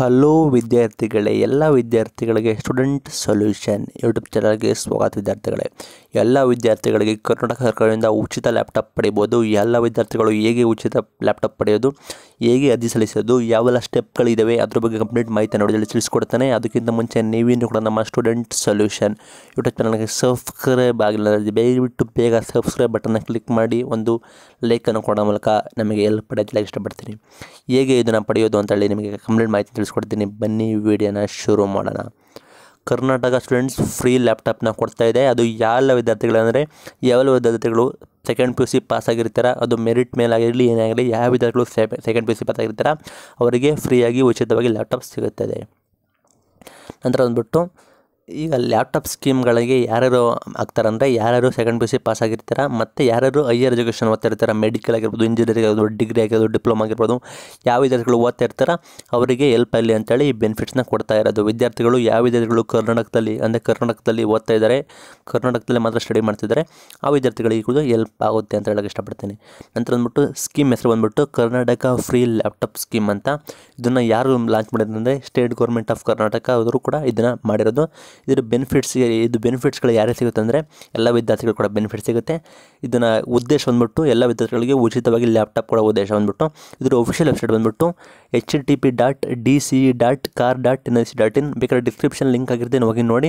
hello ವಿದ್ಯಾರ್ಥಿಗಳೇ ಎಲ್ಲ ವಿದ್ಯಾರ್ಥಿಗಳಿಗೆ ಸ್ಟೂಡೆಂಟ್ ಸೊಲ್ಯೂಷನ್ ಯೂಟ್ಯೂಬ್ ಚಾನಲ್ಗೆ ಸ್ವಾಗತ ವಿದ್ಯಾರ್ಥಿಗಳೇ ಎಲ್ಲ ವಿದ್ಯಾರ್ಥಿಗಳಿಗೆ ಕರ್ನಾಟಕ ಸರ್ಕಾರದಿಂದ ಉಚಿತ ಲ್ಯಾಪ್ಟಾಪ್ ಪಡಿಬೋದು ಎಲ್ಲ ವಿದ್ಯಾರ್ಥಿಗಳು ಹೇಗೆ ಉಚಿತ ಲ್ಯಾಪ್ಟಾಪ್ ಪಡೆಯೋದು ಹೇಗೆ ಅರ್ಜಿ ಸಲ್ಲಿಸೋದು ಯಾವೆಲ್ಲ ಸ್ಟೆಪ್ಗಳಿದ್ದಾವೆ ಅದ್ರ ಬಗ್ಗೆ ಕಂಪ್ಲೀಟ್ ಮಾಹಿತಿ ನೋಡಿ ತಿಳಿಸ್ಕೊಡ್ತಾನೆ ಅದಕ್ಕಿಂತ ಮುಂಚೆ ನೀವಿನ್ನೂ ಕೂಡ ನಮ್ಮ ಸ್ಟೂಡೆಂಟ್ ಸೊಲ್ಯೂಷನ್ ಯೂಟ್ಯೂಬ್ ಚಾನಲ್ಗೆ ಸಬ್ಸ್ಕ್ರೈಬ್ ಆಗಿಲ್ಲ ದಯವಿಟ್ಟು ಬೇಗ ಸಬ್ಸ್ಕ್ರೈಬ್ ಬಟನ್ನ ಕ್ಲಿಕ್ ಮಾಡಿ ಒಂದು ಲೈಕನ್ನು ಕೊಡೋ ಮೂಲಕ ನಮಗೆ ಎಲ್ಲಿ ಪಡೆಯೋದಿಲ್ಲ ಇಷ್ಟಪಡ್ತೀನಿ ಹೇಗೆ ಇದನ್ನು ಪಡೆಯೋದು ಅಂತೇಳಿ ನಿಮಗೆ ಕಂಪ್ಲೀಟ್ ಮಾಹಿತಿ ತಿಳಿಸ್ಕೊಡ್ತೀನಿ ಬನ್ನಿ ವಿಡಿಯೋನ ಶುರು ಮಾಡೋಣ ಕರ್ನಾಟಕ ಸ್ಟೂಡೆಂಟ್ಸ್ ಫ್ರೀ ಲ್ಯಾಪ್ಟಾಪ್ನ ಕೊಡ್ತಾ ಇದೆ ಅದು ಯಾವ ವಿದ್ಯಾರ್ಥಿಗಳಂದರೆ ಯಾವ ವಿದ್ಯಾರ್ಥಿಗಳು second P U C pass ಆಗಿರ್ತಾರ ಅದು ಮೆರಿಟ್ ಮೇಲಾಗಿರಲಿ ಏನೇ ಆಗಲಿ ಯಾವ ವಿದ್ಯಾರ್ಥಿಗಳು second P U C pass ಆಗಿರ್ತಾರ ಅವರಿಗೆ ಫ್ರೀಯಾಗಿ ಉಚಿತವಾಗಿ ಲ್ಯಾಪ್ಟಾಪ್ ಸಿಗುತ್ತದೆ ನಂತರ ಬಂದ್ಬಿಟ್ಟು ಈಗ ಲ್ಯಾಪ್ಟಾಪ್ ಸ್ಕೀಮ್ಗಳಿಗೆ ಯಾರ್ಯಾರು ಆಗ್ತಾರಂದರೆ ಯಾರ್ಯಾರು second P U C pass ಆಗಿರ್ತಾರ ಮತ್ತು ಯಾರ್ಯಾರು ಹೈಯರ್ ಎಜುಕೇಷನ್ ಓದ್ತಾ ಇರ್ತಾರೆ ಮೆಡಿಕಲ್ ಆಗಿರ್ಬೋದು ಇಂಜಿನಿಯರಿಂಗ್ ಆಗಿರ್ಬೋದು ಡಿಗ್ರಿ ಆಗಿರ್ಬೋದು ಡಿಪ್ಲೊಮಾ ಆಗಿರ್ಬೋದು ಯಾವ ವಿದ್ಯಾರ್ಥಿಗಳು ಓದ್ತಾ ಇರ್ತಾರ ಅವರಿಗೆ ಹೆಲ್ಪ್ ಆಗಲಿ ಅಂತೇಳಿ ಈ ಬೆನಿಫಿಟ್ಸ್ನ ಕೊಡ್ತಾ ಇರೋದು ವಿದ್ಯಾರ್ಥಿಗಳು ಯಾವ ವಿದ್ಯಾರ್ಥಿಗಳು ಕರ್ನಾಟಕದಲ್ಲಿ ಅಂದರೆ ಕರ್ನಾಟಕದಲ್ಲಿ ಓದ್ತಾ ಇದ್ದಾರೆ ಕರ್ನಾಟಕದಲ್ಲಿ ಮಾತ್ರ ಸ್ಟಡಿ ಮಾಡ್ತಿದ್ದಾರೆ ಆ ವಿದ್ಯಾರ್ಥಿಗಳಿಗೆ ಕೂಡ ಹೆಲ್ಪ್ ಆಗುತ್ತೆ ಅಂತ ಹೇಳಕ್ಕೆ ಇಷ್ಟಪಡ್ತೀನಿ ನಂತರ ಬಂದ್ಬಿಟ್ಟು ಸ್ಕೀಮ್ ಹೆಸರು ಬಂದ್ಬಿಟ್ಟು ಕರ್ನಾಟಕ ಫ್ರೀ ಲ್ಯಾಪ್ಟಾಪ್ ಸ್ಕೀಮ್ ಅಂತ ಇದನ್ನು ಯಾರು ಲಾಂಚ್ ಮಾಡಿದ್ರು ಅಂದರೆ ಸ್ಟೇಟ್ ಗೌರ್ಮೆಂಟ್ ಆಫ್ ಕರ್ನಾಟಕ ಅವರು ಕೂಡ ಇದನ್ನು ಮಾಡಿರೋದು ಇದರ ಬೆನಿಫಿಟ್ಸ್ ಇದು ಬೆನಿಫಿಟ್ಸ್ಗಳು ಯಾರಿಗೆ ಸಿಗುತ್ತೆ ಅಂದರೆ ಎಲ್ಲ ವಿದ್ಯಾರ್ಥಿಗಳು ಕೂಡ ಬೆನಿಫಿಟ್ ಸಿಗುತ್ತೆ ಇದನ್ನು ಉದ್ದೇಶ ಬಂದ್ಬಿಟ್ಟು ಎಲ್ಲ ವಿದ್ಯಾರ್ಥಿಗಳಿಗೆ ಉಚಿತವಾಗಿ ಲ್ಯಾಪ್ಟಾಪ್ ಕೊಡೋ ಉದ್ದೇಶ ಬಂದ್ಬಿಟ್ಟು ಇದರ ಒಫಿಷಿಯಲ್ ವೆಬ್ಸೈಟ್ ಬಂದ್ಬಿಟ್ಟು H T P dot D C dot kar dot N I C dot in ಬೇಕಾದ್ರೆ ಡಿಸ್ಕ್ರಿಪ್ಷನ್ ಲಿಂಕ್ ಆಗಿರುತ್ತೆ ಹೋಗಿ ನೋಡಿ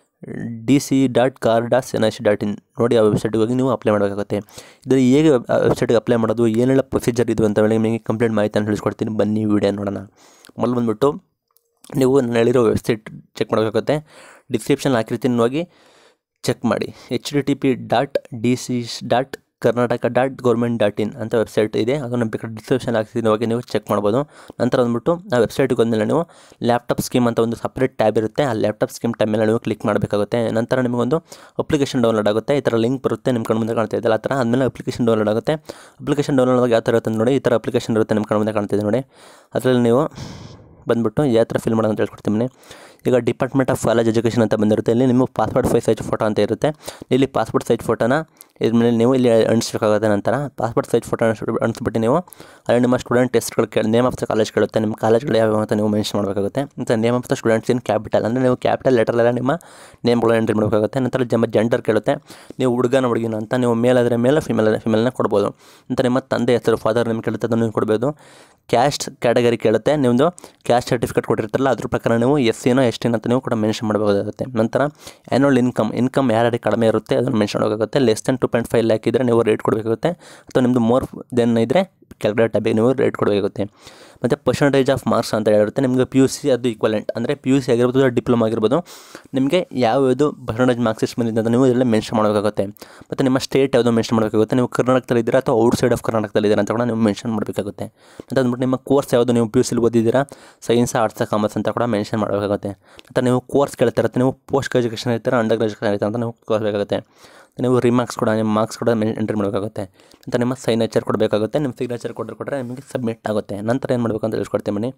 D C dot kar dot N I C dot in ನೋಡಿ ಆ ವೆಬ್ಸೈಟ್ಗೆ ಹೋಗಿ ನೀವು ಅಪ್ಲೈ ಮಾಡಬೇಕಾಗುತ್ತೆ ಇದು ಹೇಗೆ ವೆಬ್ಸೈಟ್ಗೆ ಅಪ್ಲೈ ಮಾಡೋದು ಏನೆಲ್ಲ ಪ್ರೊಸೀಜರ್ ಇದು ಅಂತ ಹೇಳಿ ನಿಮಗೆ ಕಂಪ್ಲೀಟ್ ಮಾಹಿತಿಯನ್ನು ತಿಳಿಸ್ಕೊಡ್ತೀನಿ ಬನ್ನಿ ವಿಡಿಯೋ ನೋಡೋಣ ಮೊದಲು ಬಂದ್ಬಿಟ್ಟು ನೀವು ನಾನು ಹೇಳಿರೋ ವೆಬ್ಸೈಟ್ ಚೆಕ್ ಮಾಡಬೇಕಾಗುತ್ತೆ ಡಿಸ್ಕ್ರಿಪ್ಷನ್ ಹಾಕಿರ್ತೀನಿ ಹೋಗಿ ಚೆಕ್ ಮಾಡಿ H D T P dot D C dot Karnataka dot government dot in ಅಂತ ವೆಬ್ಸೈಟ್ ಇದೆ ಅದನ್ನು ಬೇಕಾದ್ರೆ ಡಿಸ್ಕ್ರಿಪ್ಷನ್ ಹಾಕ್ತೀನಿ ಹೋಗಿ ನೀವು ಚೆಕ್ ಮಾಡ್ಬೋದು ನಂತರ ಬಂದ್ಬಿಟ್ಟು ಆ ವೆಬ್ಸೈಟ್ಗೆ ಬಂದಮೇಲೆ ನೀವು ಲ್ಯಾಪ್ಟಾಪ್ ಸ್ಕೀಮ್ ಅಂತ ಒಂದು ಸಪ್ರೇಟ್ ಟ್ಯಾಬ್ ಇರುತ್ತೆ ಆ ಲ್ಯಾಪ್ಟಾಪ್ ಸ್ಕೀಮ್ ಟ್ಯಾಬ್ ಮೇಲೆ ನೀವು ಕ್ಲಿಕ್ ಮಾಡಬೇಕಾಗುತ್ತೆ ನಂತರ ನಿಮಗೊಂದು ಅಪ್ಲಿಕೇಶನ್ ಡೌನ್ಲೋಡ್ ಆಗುತ್ತೆ ಈ ಥರ ಲಿಂಕ್ ಬರುತ್ತೆ ನಿಮ್ಮ ಕಣ್ಣು ಮುಂದೆ ಕಾಣ್ತಾ ಇದೆಯಲ್ಲ ಆ ಥರ ಆದಮೇಲೆ ಅಪ್ಲಿಕೇಶನ್ ಡೌನ್ಲೋಡ್ ಆಗುತ್ತೆ ಅಪ್ಲಿಕೇಶನ್ ಡೌನ್ಲೋಡ್ ಆಗಿ ಯಾವ ಥರ ಇರುತ್ತೆ ನೋಡಿ ಈ ಥರ ಅಪ್ಲಿಕೇಶನ್ ಇರುತ್ತೆ ನಿಮ್ಮ ಕಣ್ಣು ಮುಂದೆ ಕಾಣ್ತಿದೆ ನೋಡಿ ಅದರಲ್ಲಿ ನೀವು ಬಂದ್ಬಿಟ್ಟು ಯಾವ ಥರ ಫಿಲ್ ಮಾಡೋದು ಅಂತ ಹೇಳ್ಕೊಡ್ತೀನಿ ಈಗ ಡಿಪಾರ್ಟ್ಮೆಂಟ್ ಆಫ್ ಕಾಲೇಜ್ ಎಜುಕೇಷನ್ ಅಂತ ಬಂದಿರುತ್ತೆ ಇಲ್ಲಿ ನಿಮ್ಮ ಪಾಸ್ಪೋರ್ಟ್ ಫೈಸ್ ಸೈಜ್ ಫೋಟೋ ಅಂತ ಇರುತ್ತೆ ಇಲ್ಲಿ ಪಾಸ್ಪೋರ್ಟ್ ಸೈಜ್ ಫೋಟೋನ ಇದ್ರ ಮೇಲೆ ನೀವು ಇಲ್ಲಿ ಅಣಿಸ್ಬೇಕಾಗುತ್ತೆ ನಂತರ ಪಾಸ್ಪೋರ್ಟ್ ಸೈಜ್ ಫೋಟೋ ಅಣಿಸ್ಬಿಟ್ಟು ನೀವು ಅಲ್ಲಿ ನಿಮ್ಮ ಸ್ಟೂಡೆಂಟ್ ಟೆಸ್ಟ್ಗಳು ಕೇಳಿ ನೇಮ್ ಆಫ್ ದ ಕಾಲೇಜ್ ಕೇಳುತ್ತೆ ನಿಮ್ಮ ಕಾಲೇಜ್ಗಳು ಯಾವ್ಯಾವ ಅಂತ ನೀವು ಮೆನ್ಷನ್ ಮಾಡಬೇಕಾಗುತ್ತೆ ಮತ್ತು name of the students in capital ಅಂದರೆ ನೀವು ಕ್ಯಾಪಿಟಲ್ ಲೆಟರಲ್ಲೆಲ್ಲ ನಿಮ್ಮ ನೇಮ್ಗಳು ಎಂಟ್ರಿ ಮಾಡಬೇಕಾಗುತ್ತೆ ನಂತರ ಜಮ್ಮ ಜೆಂಡರ್ ಕೇಳುತ್ತೆ ನೀವು ಹುಡುಗನ ಹುಡುಗಿನ ಅಂತ ನೀವು ಮೇಲಾದರೆ ಮೇಲೆ ಫಿಮೇಲ್ ಫಿಮೇಲ್ನ ಕೊಡ್ಬೋದು ನಂತರ ನಿಮ್ಮ ತಂದೆ ಹೆಸರು ಫಾದರ್ ನೇಮ್ ಕೇಳುತ್ತೆ ಅದನ್ನು ನೀವು ಕೊಡ್ಬೋದು ಕ್ಯಾಸ್ಟ್ ಕ್ಯಾಟಗರಿ ಕೇಳುತ್ತೆ ನಿಮ್ಮದು ಕ್ಯಾಸ್ಟ್ ಸರ್ಟಿಫಿಕೇಟ್ ಕೊಟ್ಟಿರ್ತಾರಲ್ಲ ಅದ್ರ ಪ್ರಕಾರ ನೀವು ಎಸ್ ಸಿನೋ ಎಸ್ ಟಿನ ಅಂತ ನೀವು ಕೂಡ ಮೆನ್ಷನ್ ಮಾಡಬೇಕಾಗುತ್ತೆ ನಂತರ ಆ್ಯನ್ಯುವಲ್ ಇನ್ಕಮ್ ಇನ್ಕಮ್ ಯಾರ್ಯಾರಿಗೆ ಕಡಿಮೆ ಇರುತ್ತೆ ಅದನ್ನು ಮೆನ್ಷನ್ ಮಾಡಬೇಕಾಗುತ್ತೆ less than two point five lakh ಇದ್ದರೆ ನೀವು ರೇಟ್ ಕೊಡಬೇಕಾಗುತ್ತೆ ಅಥವಾ ನಿಮ್ಮದು ಮೋರ್ ದೆನ್ ಇದ್ದರೆ ಕ್ಯಾಲ್ಕುಲೇಟ್ ಟೈಪಿಗೆ ನೀವು ರೇಟ್ ಕೊಡಬೇಕಾಗುತ್ತೆ ಮತ್ತು ಪರ್ಸಂಟೇಜ್ ಆಫ್ ಮಾರ್ಕ್ಸ್ ಅಂತ ಹೇಳಿರುತ್ತೆ ನಿಮಗೆ ಪಿ ಯು ಸಿ ಅದು ಈಕ್ವಲೆಂಟ್ ಅಂದರೆ ಪಿ ಯು ಸಿ ಆಗಿರ್ಬೋದು ಡಿಪ್ಲೊಮಾ ಆಗಿರ್ಬೋದು ನಿಮಗೆ ಯಾವ್ಯಾವುದು ಪರ್ಸಂಟೇಜ್ ಮಾರ್ಕ್ಸ್ ಎಷ್ಟು ಬಂದಿದೆ ಅಂತ ನೀವು ಇದರಲ್ಲಿ ಮೆನ್ಷನ್ ಮಾಡಬೇಕಾಗುತ್ತೆ ಮತ್ತು ನಿಮ್ಮ ಸ್ಟೇಟ್ ಯಾವುದು ಮೆನ್ಷನ್ ಮಾಡಬೇಕಾಗುತ್ತೆ ನೀವು ಕರ್ನಾಟಕದಲ್ಲಿ ಇದ್ದೀರಾ ಅಥವಾ ಔಟ್ ಸೈಡ್ ಆಫ್ ಕರ್ನಾಟಕದಲ್ಲಿ ಇದ್ದೀರಾ ಅಂತ ಕೂಡ ನೀವು ಮೆನ್ಷನ್ ಮಾಡಬೇಕಾಗುತ್ತೆ ಮತ್ತು ಅಂದ್ಬಿಟ್ಟು ನಿಮ್ಮ ಕೋರ್ಸ್ ಯಾವುದು ನೀವು ಪಿ ಯು ಸಿಲಿ ಓದಿದ್ದೀರಾ ಸೈನ್ಸ್ ಆರ್ಟ್ಸ್ ಕಾಮರ್ಸ್ ಅಂತ ಕೂಡ ಮೆನ್ಷನ್ ಮಾಡಬೇಕಾಗುತ್ತೆ ಮತ್ತು ನೀವು ಕೋರ್ಸ್ ಕೇಳ್ತಾ ಇರುತ್ತೆ ನೀವು ಪೋಸ್ಟ್ ಗ್ರಾಜುಯೇಷನ್ ಇರ್ತಾರೆ ಅಂಡರ್ ಗ್ರಾಜುಯೇಷನ್ ಇರ್ತಾರೆ ಅಂತ ನೀವು ಕೋರ್ಸ್ಬೇಕಾಗುತ್ತೆ ನೀವು ರಿಮಾರ್ಕ್ಸ್ ಕೂಡ ನಿಮ್ಮ ಮಾರ್ಕ್ಸ್ ಕೂಡ ಎಂಟ್ರಿ ಮಾಡಬೇಕಾಗುತ್ತೆ ನಂತರ ನಿಮ್ಮ ಸೈನೇಚರ್ ಕೊಡಬೇಕಾಗುತ್ತೆ ನಿಮ್ಮ ಸಿಗ್ನೇಚರ್ ಕೊಟ್ಟರೆ ಕೊಟ್ಟರೆ ನಿಮಗೆ ಸಬ್ಮಿಟ್ ಆಗುತ್ತೆ ನಂತರ ಏನು ಮಾಡಬೇಕು ಅಂತ ತಿಳಿಸ್ಕೊಡ್ತೀನಿ ಬನ್ನಿ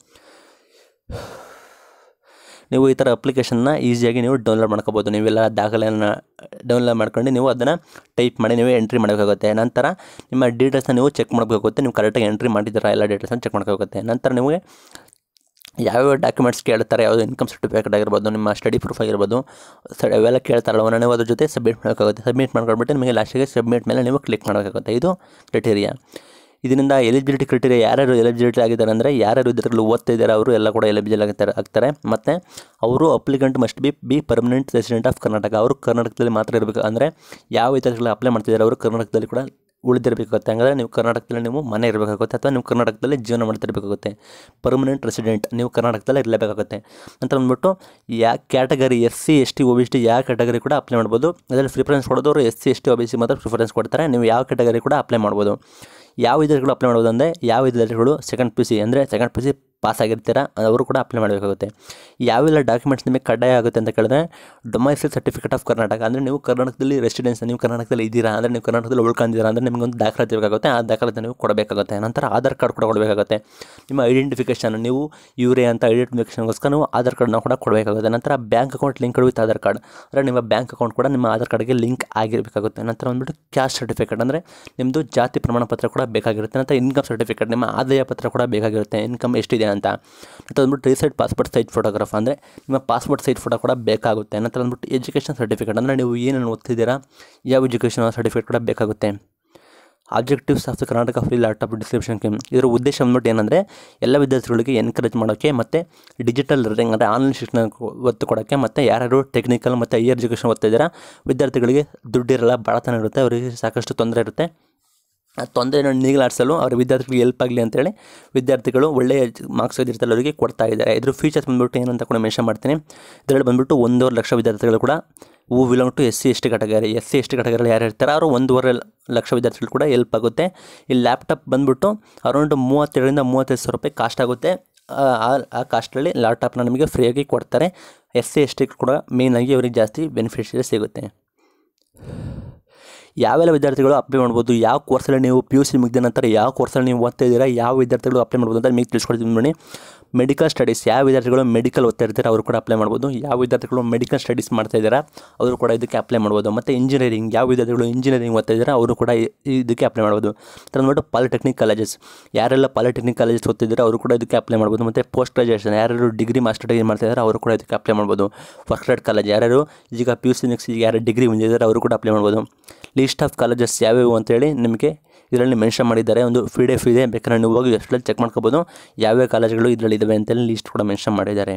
ನೀವು ಈ ಥರ ಅಪ್ಲಿಕೇಶನ್ನ ಈಸಿಯಾಗಿ ನೀವು ಡೌನ್ಲೋಡ್ ಮಾಡ್ಕೋಬೋದು ನೀವೆಲ್ಲ ದಾಖಲೆಯನ್ನು ಡೌನ್ಲೋಡ್ ಮಾಡ್ಕೊಂಡು ನೀವು ಅದನ್ನು ಟೈಪ್ ಮಾಡಿ ನೀವು ಎಂಟ್ರಿ ಮಾಡಬೇಕಾಗುತ್ತೆ ನಂತರ ನಿಮ್ಮ ಡೀಟೇಲ್ಸ್ನ ನೀವು ಚೆಕ್ ಮಾಡಬೇಕಾಗುತ್ತೆ ನೀವು ಕರೆಕ್ಟಾಗಿ ಎಂಟ್ರಿ ಮಾಡಿದ್ದೀರಾ ಎಲ್ಲ ಡೀಟೇಲ್ಸನ್ನು ಚೆಕ್ ಮಾಡಬೇಕಾಗುತ್ತೆ ನಂತರ ನಿಮಗೆ ಯಾವ್ಯಾವ ಡಾಕ್ಯುಮೆಂಟ್ಸ್ ಕೇಳ್ತಾರೆ ಯಾವುದು ಇನ್ಕಮ್ ಸರ್ಟಿಫಿಕೇಟ್ ಆಗಿರ್ಬೋದು ನಿಮ್ಮ ಸ್ಟಡಿ ಪ್ರೂಫ್ ಆಗಿರ್ಬೋದು ಸ ಅವೆಲ್ಲ ಕೇಳ್ತಾರಲ್ಲ ಅವನ್ನ ನೀವು ಅದ್ರ ಜೊತೆ ಸಬ್ಮಿಟ್ ಮಾಡಬೇಕಾಗುತ್ತೆ ಸಬ್ಮಿಟ್ ಮಾಡ್ಕೊಂಡ್ಬಿಟ್ಟು ನಿಮಗೆ ಲಾಸ್ಟಿಗೆ ಸಬ್ಮಿಟ್ ಮೇಲೆ ನೀವು ಕ್ಲಿಕ್ ಮಾಡಬೇಕಾಗುತ್ತೆ ಇದು ಕ್ರೈಟೀರಿಯಾ ಇದರಿಂದ ಎಲಿಜಿಬಿಲಿಟಿ ಕ್ರೈಟೀರಿಯಾ ಯಾರ್ಯಾರು ಎಲಿಜಿಬಿಲಿಟಿ ಆಗಿದ್ದಾರೆ ಅಂದರೆ ಯಾರ್ಯಾರು ವಿದ್ಯಾರ್ಥಿಗಳು ಓದ್ತಾ ಇದ್ದಾರೆ ಅವರು ಎಲ್ಲ ಕೂಡ ಎಲಿಜಿಬಲ್ ಆಗ್ತಾರೆ ಆಗ್ತಾರೆ ಮತ್ತು ಅವರು applicant must be be permanent resident of Karnataka ಅವರು ಕರ್ನಾಟಕದಲ್ಲಿ ಮಾತ್ರ ಇರಬೇಕು ಅಂದರೆ ಯಾವ ವಿದ್ಯಾರ್ಥಿಗಳು ಅಪ್ಲೈ ಮಾಡ್ತಿದ್ದಾರೆ ಅವರು ಕರ್ನಾಟಕದಲ್ಲಿ ಕೂಡ ಉಳಿದಿರಬೇಕಾಗುತ್ತೆ ಹಂಗಾದ್ರೆ ನೀವು ಕರ್ನಾಟಕದಲ್ಲಿ ನೀವು ಮನೆ ಇರಬೇಕಾಗುತ್ತೆ ಅಥವಾ ನೀವು ಕರ್ನಾಟಕದಲ್ಲಿ ಜೀವನ ಮಾಡ್ತಿರ್ಬೇಕಾಗುತ್ತೆ ಪರ್ಮನೆಂಟ್ ರೆಸಿಡೆಂಟ್ ನೀವು ಕರ್ನಾಟಕದಲ್ಲಿ ಇರಲೇಬೇಕಾಗುತ್ತೆ ಅಂತ ಅಂದ್ಬಿಟ್ಟು ಯಾ category S C S T O B T ಯಾವ ಕ್ಯಾಟಗರಿ ಕೂಡ ಅಪ್ಲೈ ಮಾಡ್ಬೋದು ಅದರಲ್ಲಿ ಪ್ರಿಫರೆನ್ಸ್ ಕೊಡೋದವರು S C S T O B C ಮಾತ್ರ ಪ್ರಿಫರೆನ್ಸ್ ಕೊಡ್ತಾರೆ ನೀವು ಯಾವ ಕ್ಯಾಟಗರಿ ಕೂಡ ಅಪ್ಲೈ ಮಾಡ್ಬೋದು ಯಾವ ವಿದ್ಯಾರ್ಥಿಗಳು ಅಪ್ಲೈ ಮಾಡ್ಬೋದು ಅಂದರೆ ಯಾವ ವಿದ್ಯಾರ್ಥಿಗಳು ಸೆಕೆಂಡ್ ಪಿ ಸಿ ಅಂದರೆ ಸೆಕೆಂಡ್ ಪಿ ಸಿ ಪಾಸ್ ಆಗಿರ್ತೀರ ಅವರು ಕೂಡ ಅಪ್ಲೈ ಮಾಡಬೇಕಾಗುತ್ತೆ ಯಾವೆಲ್ಲ ಡಾಕ್ಯುಮೆಂಟ್ಸ್ ನಿಮಗೆ ಕಡ್ಡಾಯ ಆಗುತ್ತೆ ಅಂತ ಕೇಳಿದ್ರೆ ಡೊಮೈಸೈಲ್ ಸರ್ಟಿಫಿಕೇಟ್ ಆಫ್ ಕರ್ನಾಟಕ ಅಂದರೆ ನೀವು ಕರ್ನಾಟಕದಲ್ಲಿ ರೆಸಿಡೆನ್ಸ್ ನೀವು ಕರ್ನಾಟಕದಲ್ಲಿ ಇದ್ದೀರಾ ಅಂದರೆ ನೀವು ಕರ್ನಾಟಕದಲ್ಲಿ ಉಳ್ಕೊಂಡಿದ್ದೀರಾ ಅಂದರೆ ನಿಮಗೊಂದು ದಾಖಲಾತಿ ಬೇಕಾಗುತ್ತೆ ಆ ದಾಖಲಾತಿ ನೀವು ಕೊಡಬೇಕಾಗುತ್ತೆ ನಂತರ ಆಧಾರ್ ಕಾರ್ಡ್ ಕೂಡ ಕೊಡಬೇಕಾಗುತ್ತೆ ನಿಮ್ಮ ಐಡೆಂಟಿಫಿಕೇಷನ್ ನೀವು ಇವರೇ ಅಂತ ಐಡೆಂಟಿಫಿಕೇಷನ್ಗೋಸ್ಕರ ನೀವು ಆಧಾರ್ ಕಾರ್ಡ್ನ ಕೂಡ ಕೊಡಬೇಕಾಗುತ್ತೆ ನಂತರ bank account link with Aadhaar card ಅಂದರೆ ನಿಮ್ಮ ಬ್ಯಾಂಕ್ ಅಕೌಂಟ್ ಕೂಡ ನಿಮ್ಮ ಆಧಾರ್ ಕಾರ್ಡ್ಗೆ ಲಿಂಕ್ ಆಗಿರಬೇಕಾಗುತ್ತೆ ನಂತರ ಬಂದ್ಬಿಟ್ಟು ಕ್ಯಾಸ್ಟ್ ಸರ್ಟಿಫಿಕೇಟ್ ಅಂದರೆ ನಿಮ್ಮದು ಜಾತಿ ಪ್ರಮಾಣ ಪತ್ರ ಕೂಡ ಬೇಕಾಗಿರುತ್ತೆ ನಂತರ ಇನ್ಕಮ್ ಸರ್ಟಿಫಿಕೇಟ್ ನಿಮ್ಮ ಆದಾಯ ಪತ್ರ ಕೂಡ ಬೇಕಾಗಿರುತ್ತೆ ಇನ್ಕಮ್ ಎಷ್ಟಿದೆ ಇದೆಯಾ ಅಂತ ನಂತರ ಬಂದ್ಬಿಟ್ಟು ರೀಸೆಂಟ್ ಪಾಸ್ಪೋರ್ಟ್ ಸೈಜ್ ಫೋಟೋಗ್ರಾಫ್ ಅಂದರೆ ನಿಮ್ಮ ಪಾಸ್ಪೋರ್ಟ್ ಸೈಜ್ ಫೋಟೋ ಕೂಡ ಬೇಕಾಗುತ್ತೆ ನಂತರ ಬಂದ್ಬಿಟ್ಟು ಎಜುಕೇಷನ್ ಸರ್ಟಿಫಿಕೇಟ್ ಅಂದರೆ ನೀವು ಏನೇನು ಓದ್ತಿದ್ದೀರಾ ಯಾವ ಎಜುಕೇಷನ್ ಸರ್ಟಿಫಿಕೇಟ್ ಕೂಡ ಬೇಕಾಗುತ್ತೆ objectives of the Karnataka free laptop description scheme ಇದರ ಉದ್ದೇಶ ಬಂದ್ಬಿಟ್ಟು ಏನಂದರೆ ಎಲ್ಲ ವಿದ್ಯಾರ್ಥಿಗಳಿಗೆ ಎನ್ಕರೇಜ್ ಮಾಡೋಕ್ಕೆ ಮತ್ತು ಡಿಜಿಟಲ್ ಲರ್ನಿಂಗ್ ಅಂದರೆ ಆನ್ಲೈನ್ ಶಿಕ್ಷಣ ಒತ್ತು ಕೊಡೋಕ್ಕೆ ಮತ್ತು ಯಾರ್ಯಾರು ಟೆಕ್ನಿಕಲ್ ಮತ್ತು ಹೈಯರ್ ಎಜುಕೇಷನ್ ಓದ್ತಿದ್ದೀರಾ ವಿದ್ಯಾರ್ಥಿಗಳಿಗೆ ದುಡ್ಡಿರಲ್ಲ ಬಡತನ ಇರುತ್ತೆ ಅವರಿಗೆ ಸಾಕಷ್ಟು ತೊಂದರೆ ಇರುತ್ತೆ ಆ ತೊಂದರೆಯನ್ನು ನೀಗಲಾಡಿಸಲು ಅವರ ವಿದ್ಯಾರ್ಥಿಗಳಿಗೆ ಹೆಲ್ಪ್ ಆಗಲಿ ಅಂತೇಳಿ ವಿದ್ಯಾರ್ಥಿಗಳು ಒಳ್ಳೆಯ ಮಾರ್ಕ್ಸ್ ಇರ್ತಾರೆ ಅವರಿಗೆ ಕೊಡ್ತಾ ಇದ್ದಾರೆ ಇದ್ರ ಫೀಚರ್ಸ್ ಬಂದ್ಬಿಟ್ಟು ಏನಂತ ಕೂಡ ಮೆನ್ಷನ್ ಮಾಡ್ತೀನಿ ಇದರಲ್ಲಿ ಬಂದ್ಬಿಟ್ಟು ಒಂದೂವರೆ ಲಕ್ಷ ವಿದ್ಯಾರ್ಥಿಗಳು ಕೂಡ who belong to S C S T category S C S T category ಯಾರು ಇರ್ತಾರೆ ಅವರು ಒಂದೂವರೆ ಲಕ್ಷ ವಿದ್ಯಾರ್ಥಿಗಳು ಕೂಡ ಹೆಲ್ಪ್ ಆಗುತ್ತೆ ಈ ಲ್ಯಾಪ್ಟಾಪ್ ಬಂದ್ಬಿಟ್ಟು ಅರೌಂಡ್ ಮೂವತ್ತೆರಡರಿಂದ ಮೂವತ್ತೈದು ಸಾವಿರ ರೂಪಾಯಿ ಕಾಸ್ಟ್ ಆಗುತ್ತೆ ಆ- ಆ- ಆ ಕಾಸ್ಟಲ್ಲಿ ಲ್ಯಾಪ್ಟಾಪ್ನ ನಮಗೆ ಫ್ರೀಯಾಗಿ ಕೊಡ್ತಾರೆ ಎಸ್ ಸಿ ಎಸ್ ಟಿ ಕೂಡ ಮೇಯ್ನಾಗಿ ಅವರಿಗೆ ಜಾಸ್ತಿ ಬೆನಿಫಿಟ್ಸ್ ಸಿಗುತ್ತೆ ಯಾವೆಲ್ಲ ವಿದ್ಯಾರ್ಥಿಗಳು ಅಪ್ಲೈ ಮಾಡ್ಬೋದು ಯಾವ ಕೋರ್ಸಲ್ಲಿ ನೀವು ಪಿ ಯು ಸಿ ಮುಗಿದ ನಂತರ ಯಾವ ಕೋರ್ಸಲ್ಲಿ ನೀವು ಓದ್ತಾ ಇದ್ದೀರಾ ಯಾವ ವಿದ್ಯಾರ್ಥಿಗಳು ಅಪ್ಲೈ ಮಾಡ್ಬೋದು ಅಂತ ನಿಮಗೆ ತಿಳ್ಸ್ಕೊಡ್ತೀನಿ ನೋಡಿ ಮೆಡಿಕಲ್ ಸ್ಟಡೀಸ್ ಯಾವ ವಿದ್ಯಾರ್ಥಿಗಳು ಮೆಡಿಕಲ್ ಓದ್ತಾ ಇರ್ತಾರೆ ಅವರು ಕೂಡ ಅಪ್ಲೈ ಮಾಡ್ಬೋದು ಯಾವ ವಿದ್ಯಾರ್ಥಿಗಳು ಮೆಡಿಕಲ್ ಸ್ಟಡೀಸ್ ಮಾಡ್ತಾ ಇದ್ದೀರಾ ಅವರು ಕೂಡ ಇದಕ್ಕೆ ಅಪ್ಲೈ ಮಾಡ್ಬೋದು ಮತ್ತು ಇಂಜಿನಿಯರಿಂಗ್ ಯಾವ ವಿದ್ಯಾರ್ಥಿಗಳು ಇಂಜಿನಿಯರಿಂಗ್ ಓದ್ತಾ ಇದ್ದೀರಾ ಅವರು ಕೂಡ ಇ- ಇದಕ್ಕೆ ಅಪ್ಲೈ ಮಾಡ್ಬೋದು ನಂತರ ಅಂದ್ಬಿಟ್ಟು ಪಾಲಿಟೆಕ್ನಿಕ್ ಕಾಲೇಜಸ್ ಯಾರೆಲ್ಲ ಪಾಲಿಟೆಕ್ನಿಕ್ ಕಾಲೇಜಸ್ ಓದ್ತಿದ್ದಾರೆ ಅವರು ಕೂಡ ಇದಕ್ಕೆ ಅಪ್ಲೈ ಮಾಡ್ಬೋದು ಮತ್ತು ಪೋಸ್ಟ್ ಗ್ರಾಜುಯೇಷನ್ ಯಾರು ಡಿಗ್ರಿ ಮಾಸ್ಟರ್ ಡಿಗ್ರಿ ಮಾಡ್ತಾ ಇದ್ದಾರೆ ಅವರು ಕೂಡ ಇದಕ್ಕೆ ಅಪ್ಲೈ ಮಾಡ್ಬೋದು ಫಸ್ಟ್ ಗ್ರೇಡ್ ಕಾಲೇಜ್ ಯಾರು ಈಗ ಪಿ ಯು ಸಿ ನೆಕ್ಸ್ಟ್ ಈಗ ಯಾರು ಡಿಗ್ರಿ ಹೊಂದಿದ್ದಾರೆ ಅವರು ಕೂಡ ಅಪ್ಲೈ ಮಾಡ್ಬೋದು ಲಿಸ್ಟ್ ಆಫ್ ಕಾಲೇಜಸ್ ಯಾವ್ಯಾವು ಅಂತೇಳಿ ನಿಮಗೆ ಇದರಲ್ಲಿ ಮೆನ್ಷನ್ ಮಾಡಿದ್ದಾರೆ ಒಂದು ಪಿ ಡಿ ಎಫ್ ಇದೆ ಬೇಕಾದ್ರೆ ನೀವು ಹೋಗಿ ವೆಬ್ಸೈಟ್ ಚೆಕ್ ಮಾಡ್ಕೋಬೋದು ಯಾವ್ಯಾವ ಕಾಲೇಜ್ಗಳು ಇದರಲ್ಲಿ ಇದ್ದಾವೆ ಅಂತೇಳಿ ಲಿಸ್ಟ್ ಕೂಡ ಮೆನ್ಷನ್ ಮಾಡಿದ್ದಾರೆ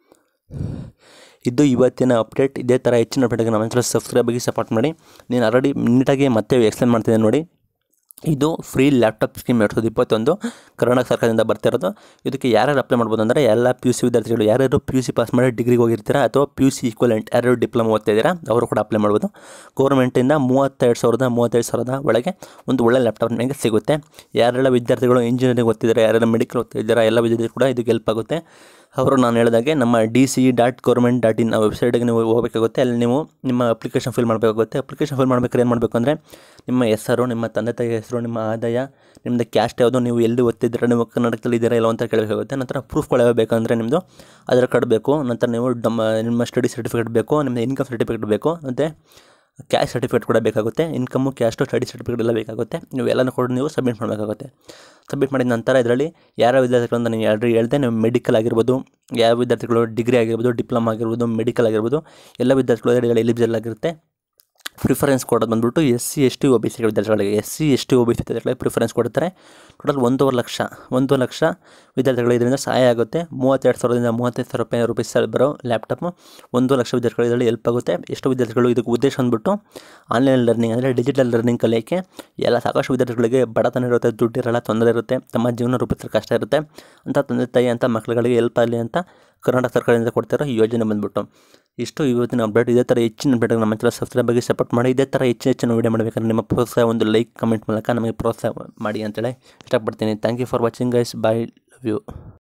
ಇದು ಇವತ್ತಿನ ಅಪ್ಡೇಟ್ ಇದೇ ಥರ ಹೆಚ್ಚಿನ ಅಪ್ಡೇಟ್ಗೆ ನಮ್ಮ ಚಾನಲ್ ಸಬ್ಸ್ಕ್ರೈಬ್ ಆಗಿ ಸಪೋರ್ಟ್ ಮಾಡಿ ನೀನು ಆಲ್ರೆಡಿ ನೀಟಾಗಿ ಮತ್ತೆ ಎಕ್ಸ್ಪ್ಲೇನ್ ಮಾಡ್ತಿದ್ದೆ ನೋಡಿ ಇದು ಫ್ರೀ ಲ್ಯಾಪ್ಟಾಪ್ ಸ್ಕೀಮ್ ಎರಡು ಸಾವಿರದ ಇಪ್ಪತ್ತೊಂದು ಕರ್ನಾಟಕ ಸರ್ಕಾರದಿಂದ ಬರ್ತಿರೋದು ಇದಕ್ಕೆ ಯಾರ್ಯಾರು ಅಪ್ಲೈ ಮಾಡ್ಬೋದು ಅಂದರೆ ಎಲ್ಲ ಪಿ ಯು ಸಿ ವಿದ್ಯಾರ್ಥಿಗಳು ಯಾರ್ಯಾರು ಪಿ ಯು ಸಿ ಪಾಸ್ ಮಾಡಿ ಡಿಗ್ರಿಗೆ ಹೋಗಿರ್ತೀರಾ ಅಥವಾ ಪಿ ಯು ಸಿ ಈಕ್ವಲೆಂಟ್ ಯಾರ್ಯಾರು ಡಿಪ್ಲೊಮಾ ಓದ್ತಾ ಇದ್ದೀರಾ ಅವರು ಕೂಡ ಅಪ್ಲೈ ಮಾಡ್ಬೋದು ಗೌರ್ಮೆಂಟಿಂದ ಮೂವತ್ತೆರಡು ಸಾವಿರದ ಮೂವತ್ತೈದು ಸಾವಿರದ ಒಳಗೆ ಒಂದು ಒಳ್ಳೆ ಲ್ಯಾಪ್ಟಾಪ್ ನಿಮಗೆ ಸಿಗುತ್ತೆ ಯಾರೆಲ್ಲ ವಿದ್ಯಾರ್ಥಿಗಳು ಇಂಜಿನಿಯರಿಂಗ್ ಓದ್ತಿದ್ದಾರೆ ಯಾರೆಲ್ಲ ಮೆಡಿಕಲ್ ಓದ್ತಿದ್ದಾರೆ ಎಲ್ಲ ವಿದ್ಯಾರ್ಥಿಗಳು ಕೂಡ ಇದಕ್ಕೆ ಹೆಲ್ಪ್ ಆಗುತ್ತೆ ಅವರು ನಾನು ಹೇಳಿದಾಗೆ ನಮ್ಮ D C dot government dot in ವೆಬ್ಸೈಟ್ಗೆ ನೀವು ಹೋಗಬೇಕಾಗುತ್ತೆ ಅಲ್ಲಿ ನೀವು ನಿಮ್ಮ ಅಪ್ಲಿಕೇಶನ್ ಫಿಲ್ ಮಾಡಬೇಕಾಗುತ್ತೆ ಅಪ್ಲಿಕೇಶನ್ ಫಿಲ್ ಮಾಡ್ಬೇಕಾದ್ರೆ ಏನು ಮಾಡಬೇಕು ಅಂದರೆ ನಿಮ್ಮ ಹೆಸರು ನಿಮ್ಮ ತಂದೆ ತಾಯಿ ಹೆಸರು ನಿಮ್ಮ ಆದಾಯ ನಿಮ್ಮದು ಕ್ಯಾಸ್ಟ್ ಯಾವುದು ನೀವು ಎಲ್ಲಿ ಓದ್ತಿದ್ದೀರಾ ನೀವು ಕರ್ನಾಟಕದಲ್ಲಿ ಇದ್ದೀರಾ ಇಲ್ಲ ಅಂತ ಕೇಳಬೇಕಾಗುತ್ತೆ ನಂತರ ಪ್ರೂಫ್ಗಳು ಯಾವ ಬೇಕಂದರೆ ನಿಮ್ಮದು ಆಧಾರ್ ಕಾರ್ಡ್ ಬೇಕು ನಂತರ ನೀವು ಡಮ್ಮ ನಿಮ್ಮ ಸ್ಟಡಿ ಸರ್ಟಿಫಿಕೇಟ್ ಬೇಕು ನಿಮ್ಮದು ಇನ್ಕಮ್ ಸರ್ಟಿಫಿಕೇಟ್ ಬೇಕು ಮತ್ತು ಕ್ಯಾಶ್ ಸರ್ಟಿಫಿಕೇಟ್ ಕೂಡ ಬೇಕಾಗುತ್ತೆ ಇನ್ಕಮು ಕ್ಯಾಸ್ಟು ಸ್ಟಡಿ ಸರ್ಟಿಫಿಕೇಟ್ ಎಲ್ಲ ಬೇಕಾಗುತ್ತೆ ನೀವು ಎಲ್ಲನೂ ಕೂಡ ನೀವು ಸಬ್ಮಿಟ್ ಮಾಡಬೇಕಾಗುತ್ತೆ ಸಬ್ಮಿಟ್ ಮಾಡಿದ ನಂತರ ಇದರಲ್ಲಿ ಯಾರ ವಿದ್ಯಾರ್ಥಿಗಳು ಅಂತ ನೀವು ಆಲ್ರೆಡಿ ಹೇಳಿದೆ ನೀವು ಮೆಡಿಕಲ್ ಆಗಿರ್ಬೋದು ಯಾವ ವಿದ್ಯಾರ್ಥಿಗಳು ಡಿಗ್ರಿ ಆಗಿರ್ಬೋದು ಡಿಪ್ಲೊಮಾ ಆಗಿರ್ಬೋದು ಮೆಡಿಕಲ್ ಆಗಿರ್ಬೋದು ಎಲ್ಲ ವಿದ್ಯಾರ್ಥಿಗಳು ಇದರಲ್ಲಿ ಎಲಿಜಿಬಲ್ ಆಗಿರುತ್ತೆ ಪ್ರಿಫರೆನ್ಸ್ ಕೊಡೋದು ಬಂದ್ಬಿಟ್ಟು S C S T O B C ವಿದ್ಯಾರ್ಥಿಗಳಿಗೆ S C S T O B C ವಿದ್ಯಾರ್ಥಿಗಳಿಗೆ ಪ್ರಿಫರೆನ್ಸ್ ಕೊಡ್ತಾರೆ ಟೋಟಲ್ ಒಂದೂವರೆ ಲಕ್ಷ ಒಂದೂವರೆ ಲಕ್ಷ ವಿದ್ಯಾರ್ಥಿಗಳು ಇದರಿಂದ ಸಹಾಯ ಆಗುತ್ತೆ ಮೂವತ್ತೆರಡು ಸಾವಿರದಿಂದ ಮೂವತ್ತೈದು ಸಾವಿರ ರೂಪಾಯಿ ರೂಪೀಸ್ ಬರೋ ಲ್ಯಾಪ್ಟಾಪ್ ಒಂದೂವರೆ ಲಕ್ಷ ವಿದ್ಯಾರ್ಥಿಗಳು ಇದರಲ್ಲಿ ಹೆಲ್ಪ್ ಆಗುತ್ತೆ ಎಷ್ಟು ವಿದ್ಯಾರ್ಥಿಗಳು ಇದಕ್ಕೆ ಉದ್ದೇಶ ಅಂದ್ಬಿಟ್ಟು ಆನ್ಲೈನ್ ಲರ್ನಿಂಗ್ ಅಂದರೆ ಡಿಜಿಟಲ್ ಲರ್ನಿಂಗ್ ಕಲಿಯೋಕ್ಕೆ ಎಲ್ಲ ಸಾಕಷ್ಟು ವಿದ್ಯಾರ್ಥಿಗಳಿಗೆ ಬಡತನ ಇರುತ್ತೆ ದುಡ್ಡಿರಲ್ಲ ತೊಂದರೆ ಇರುತ್ತೆ ತಮ್ಮ ಜೀವನ ರೂಪಿಸಲು ಕಷ್ಟ ಇರುತ್ತೆ ಅಂತ ತಂದೆ ತಾಯಿ ಅಂತ ಮಕ್ಕಳುಗಳಿಗೆ ಹೆಲ್ಪ್ ಆಗಲಿ ಅಂತ ಕರ್ನಾಟಕ ಸರ್ಕಾರದಿಂದ ಕೊಡ್ತಿರೋ ಈ ಯೋಜನೆ ಬಂದ್ಬಿಟ್ಟು ಇಷ್ಟು ಇವತ್ತಿನ ಅಪ್ಡೇಟ್ ಇದೇ ಥರ ಹೆಚ್ಚಿನ ಅಪ್ಡೇಟ್ ನಮ್ಮ ಚಾನಲ್ ಸಬ್ಸ್ಕ್ರೈಬ್ ಆಗಿ ಸಪೋರ್ಟ್ ಮಾಡಿ ಇದೇ ಥರ ಹೆಚ್ಚಿನ ಹೆಚ್ಚಿನ ವೀಡಿಯೋ ಮಾಡಬೇಕಾದ್ರೆ ನಿಮ್ಮ ಪ್ರೋತ್ಸಾಹ ಒಂದು ಲೈಕ್ ಕಮೆಂಟ್ ಮೂಲಕ ನಮಗೆ ಪ್ರೋತ್ಸಾಹ ಮಾಡಿ ಅಂತೇಳಿ ಇಷ್ಟಪಡ್ತೀನಿ thank you for watching guys bye love you